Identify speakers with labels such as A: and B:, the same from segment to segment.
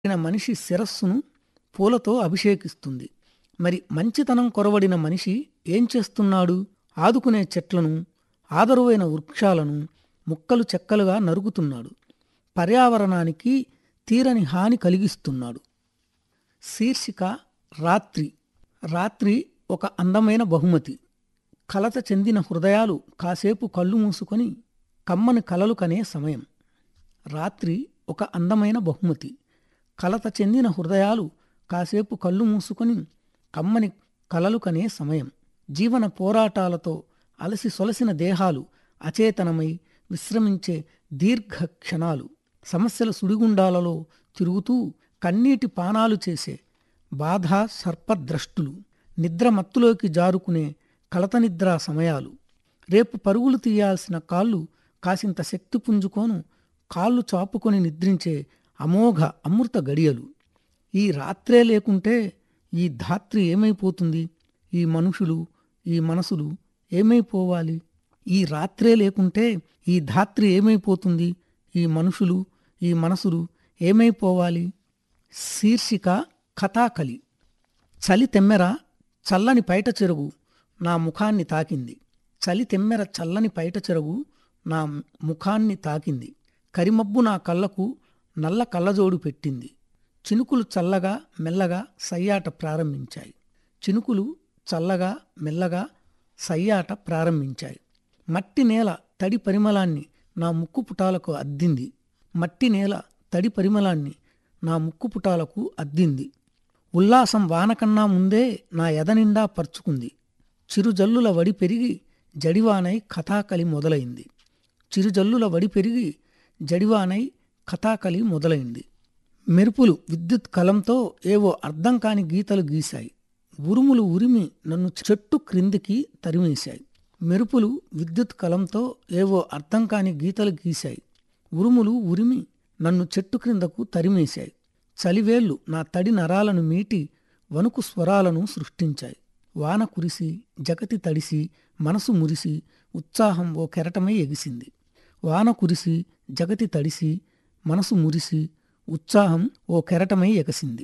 A: కొరవడిన మనిషి శిరస్సును పూలతో అభిషేకిస్తుంది మరి మంచితనం కొరవడిన మనిషి ఏం చేస్తున్నాడు ఆదుకునే చెట్లను ఆదరువైన వృక్షాలను ముక్కలు చెక్కలుగా నరుకుతున్నాడు పర్యావరణానికి తీరని హాని కలిగిస్తున్నాడు శీర్షిక రాత్రి రాత్రి ఒక అందమైన బహుమతి కలత చెందిన హృదయాలు కాసేపు కళ్ళు మూసుకొని కమ్మని కలలు కనే సమయం రాత్రి ఒక అందమైన బహుమతి కలత చెందిన హృదయాలు కాసేపు కళ్ళు మూసుకొని కమ్మని కలలు కనే సమయం జీవన పోరాటాలతో అలసి సొలసిన దేహాలు అచేతనమై విశ్రమించే దీర్ఘ క్షణాలు సమస్యల సుడిగుండాలలో తిరుగుతూ కన్నీటి పానాలు చేసే బాధ సర్పద్రష్టులు నిద్ర మత్తులోకి జారుకునే కలత నిద్రా సమయాలు రేపు పరుగులు తీయాల్సిన కాళ్ళు కాసింత శక్తి పుంజుకోను కాళ్ళు చాపుకొని నిద్రించే అమోఘ అమృత గడియలు ఈ రాత్రే లేకుంటే ఈ ధాత్రి ఏమైపోతుంది ఈ మనుషులు ఈ మనసులు ఏమైపోవాలి ఈ రాత్రే లేకుంటే ఈ ధాత్రి ఏమైపోతుంది ఈ మనుషులు ఈ మనసులు ఏమైపోవాలి శీర్షిక కథాకలి చలి తెమ్మెర చల్లని పైట చెరుగు నా ముఖాన్ని తాకింది చలి తెమ్మెర చల్లని పైట చెరుగు నా ముఖాన్ని తాకింది కరిమబ్బు నా కళ్ళకు నల్ల కళ్ళజోడు పెట్టింది చినుకులు చల్లగా మెల్లగా సయ్యాట ప్రారంభించాయి చినుకులు చల్లగా మెల్లగా సయ్యాట ప్రారంభించాయి మట్టి నేల తడి పరిమళాన్ని నా ముక్కు పుటాలకు అద్దింది మట్టి నేల తడి పరిమళాన్ని నా ముక్కు పుటాలకు అద్దింది ఉల్లాసం వానకన్నా ముందే నా ఎదనిండా పరుచుకుంది చిరుజల్లుల వడి పెరిగి జడివానై కథాకలి మొదలైంది చిరుజల్లుల వడి పెరిగి జడివానై కథాకలి మొదలైంది మెరుపులు విద్యుత్ కలంతో ఏవో అర్థం కాని గీతలు గీశాయి ఉరుములు ఉరిమి నన్ను చెట్టు క్రిందికి తరిమేశాయి మెరుపులు విద్యుత్ కలంతో ఏవో అర్థం కాని గీతలు గీశాయి ఉరుములు ఉరిమి నన్ను చెట్టు క్రిందకు తరిమేశాయి చలివేళ్లు నా తడి నరాలను మీటి వణుకు స్వరాలను సృష్టించాయి వాన కురిసి జగతి తడిసి మనసు మురిసి ఉత్సాహం ఓ కెరటమై ఎగిసింది వాన కురిసి జగతి తడిసి మనసు మురిసి ఉత్సాహం ఓ కెరటమై ఎగసింది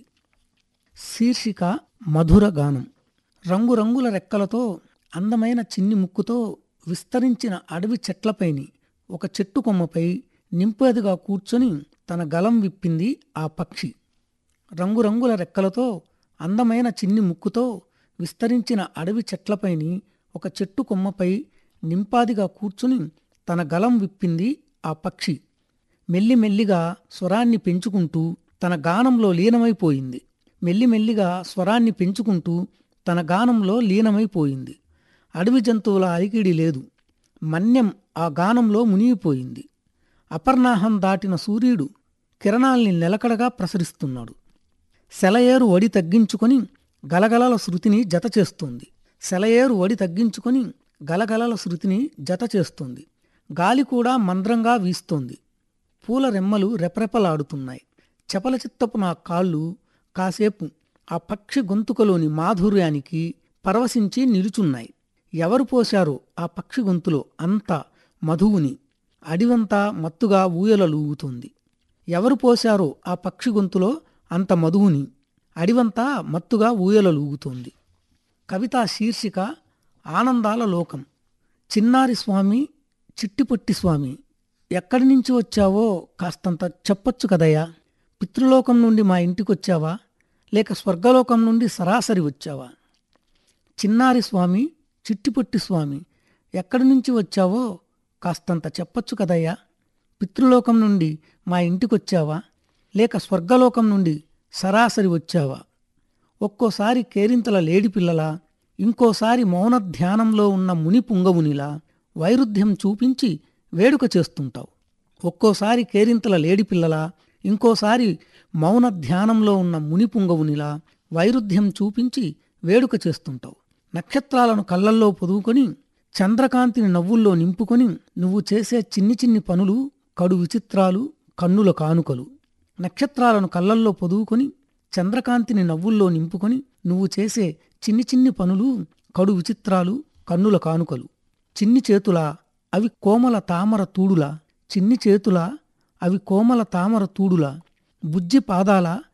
A: శీర్షిక మధుర గానం రంగురంగుల రెక్కలతో అందమైన చిన్ని ముక్కుతో విస్తరించిన అడవి చెట్లపైని ఒక చెట్టు కొమ్మపై నింపేదిగా కూర్చొని తన గలం విప్పింది ఆ పక్షి రంగురంగుల రెక్కలతో అందమైన చిన్ని ముక్కుతో విస్తరించిన అడవి చెట్లపైని ఒక చెట్టు కొమ్మపై నింపాదిగా కూర్చుని తన గలం విప్పింది ఆ పక్షి మెల్లిమెల్లిగా స్వరాన్ని పెంచుకుంటూ తన గానంలో లీనమైపోయింది మెల్లిమెల్లిగా స్వరాన్ని పెంచుకుంటూ తన గానంలో లీనమైపోయింది అడవి జంతువుల అలికిడి లేదు మన్యం ఆ గానంలో మునిగిపోయింది అపర్ణాహం దాటిన సూర్యుడు కిరణాల్ని నిలకడగా ప్రసరిస్తున్నాడు సెలయేరు వడి తగ్గించుకొని గలగలల శృతిని జత చేస్తోంది సెలయేరు వడి తగ్గించుకొని గలగలల శృతిని జత చేస్తోంది గాలి కూడా మంద్రంగా వీస్తోంది పూల రెమ్మలు రెపరెపలాడుతున్నాయి చపల చిత్తపు నా కాళ్ళు కాసేపు ఆ పక్షి గొంతుకలోని మాధుర్యానికి పరవశించి నిలుచున్నాయి ఎవరు పోశారో ఆ పక్షి గొంతులో అంత మధువుని అడివంతా మత్తుగా ఊయలలూగుతోంది ఎవరు పోశారో ఆ పక్షి గొంతులో అంత మధువుని అడివంతా మత్తుగా ఊయలలూగుతోంది కవితా శీర్షిక ఆనందాల లోకం చిన్నారి స్వామి చిట్టిపొట్టి స్వామి ఎక్కడి నుంచి వచ్చావో కాస్తంత చెప్పొచ్చు కదయ్యా పితృలోకం నుండి మా ఇంటికొచ్చావా లేక స్వర్గలోకం నుండి సరాసరి వచ్చావా చిన్నారి స్వామి చిట్టిపొట్టి స్వామి ఎక్కడి నుంచి వచ్చావో కాస్తంత చెప్పొచ్చు కదయ్యా పితృలోకం నుండి మా ఇంటికొచ్చావా లేక స్వర్గలోకం నుండి సరాసరి వచ్చావా ఒక్కోసారి కేరింతల లేడిపిల్లలా ఇంకోసారి మౌన ధ్యానంలో ఉన్న ముని పుంగవునిలా వైరుధ్యం చూపించి వేడుక చేస్తుంటావు ఒక్కోసారి కేరింతల లేడిపిల్లలా ఇంకోసారి మౌన ధ్యానంలో ఉన్న ముని పుంగవునిలా వైరుధ్యం చూపించి వేడుక చేస్తుంటావు నక్షత్రాలను కళ్ళల్లో పొదువుకొని చంద్రకాంతిని నవ్వుల్లో నింపుకొని నువ్వు చేసే చిన్ని చిన్ని పనులు కడు విచిత్రాలు కన్నుల కానుకలు నక్షత్రాలను కళ్ళల్లో పొదువుకొని చంద్రకాంతిని నవ్వుల్లో నింపుకొని నువ్వు చేసే చిన్ని చిన్ని పనులు కడు విచిత్రాలు కన్నుల కానుకలు చిన్ని చేతులా అవి కోమల తామర తూడులా చిన్ని చేతులా అవి కోమల తామర తూడులా బుజ్జి పాదాల